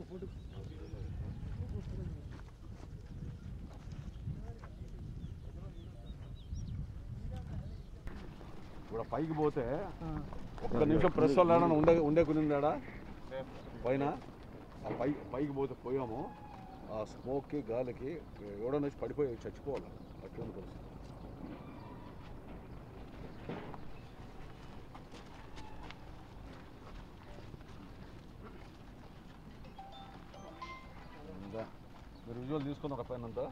ఇప్పుడు పైకి పోతే ఒక్క నిమిషం ప్రెస్ వాళ్ళు ఏడన్నా ఉండే ఉండే కునిందాడా పైన ఆ పై పైకి పోతే పోయాము ఆ స్మోక్కి గాలికి ఎవడన్నా వచ్చి పడిపోయి చచ్చిపోవాలి అటువంటి పరిస్థితి ఉందా? మీరు విజువల్ తీసుకుని ఒక పెన్ అంతా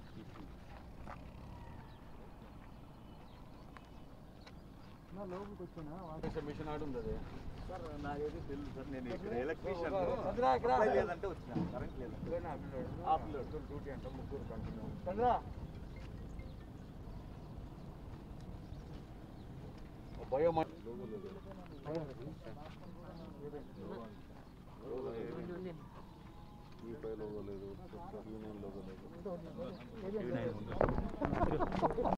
మిషన్ ఆడు ఉంది అది సార్ నాకైతే తెలుసు సార్ నేను ఇక్కడ ఎలక్ట్రీషియన్ చంద్రా, ఇక్కడ రా. లేదంటే వచ్చిన కరెంట్ లేదు ఆఫ్ లోడ్ డ్యూటీ అంటే ముగ్గురు కంటిన్యూ భయం ఈ పై లోగో లేదు యూనియన్ లోగో లేదు